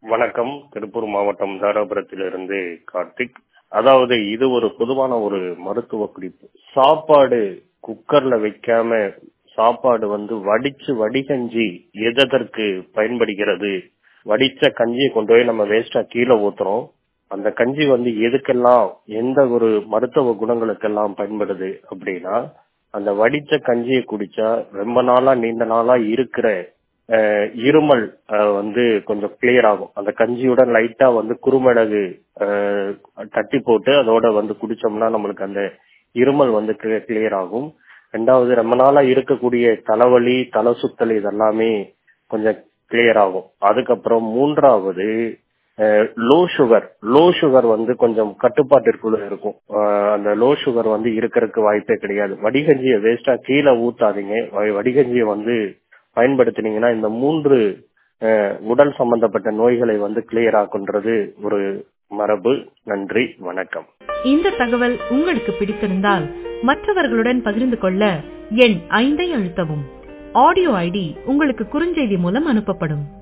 வணக்கம் திருப்பூர் மாவட்டம் தாராபுரத்திலிருந்து கார்த்திக் அதாவது இது ஒரு பொதுவான ஒரு மருத்துவ குறிப்பு சாப்பாடு குக்கர்ல வைக்காம சாப்பாடு வந்து வடிச்சு வடிகஞ்சி எதற்கு பயன்படுகிறது வடிச்ச கஞ்சியை கொண்டு போய் நம்ம வேஸ்டா கீழே ஊத்துறோம் அந்த கஞ்சி வந்து எதுக்கெல்லாம் எந்த ஒரு மருத்துவ குணங்களுக்கெல்லாம் பயன்படுது அப்படின்னா அந்த வடிச்ச கஞ்சியை குடிச்சா ரொம்ப நாளா நீண்ட நாளா இருக்கிற அஹ், இருமல் அஹ், வந்து கொஞ்சம் கிளியர் ஆகும் அந்த கஞ்சியுடன் லைட்டா வந்து குறுமிளகு அஹ், தட்டி போட்டு அதோட வந்து குடிச்சோம்னா நம்மளுக்கு அந்த இருமல் வந்து கிளியர் ஆகும் ரெண்டாவது ரொம்ப நாளா இருக்கக்கூடிய தலைவலி தலை சுத்தல் இதெல்லாமே கொஞ்சம் கிளியர் ஆகும் அதுக்கப்புறம் மூன்றாவது லோ சுகர் லோ சுகர் வந்து கொஞ்சம் கட்டுப்பாட்டிற்குள்ள இருக்கும் அஹ் அந்த லோ சுகர் வந்து இருக்கறதுக்கு வாய்ப்பே கிடையாது வடிகஞ்சியை வேஸ்டா கீழே ஊத்தாதீங்க வ- வடிகஞ்சியை வந்து பயன்படுத்தினீங்கன்னா இந்த மூன்று அஹ், உடல் சம்பந்தப்பட்ட நோய்களை வந்து கிளியர் ஆக்குன்றது ஒரு மரபு நன்றி வணக்கம் இந்த தகவல் உங்களுக்கு பிடித்திருந்தால் மற்றவர்களுடன் பகிர்ந்து கொள்ள எண் ஐந்தை அழுத்தவும் ஆடியோ ஐடி உங்களுக்கு குறுஞ்செய்தி மூலம் அனுப்பப்படும்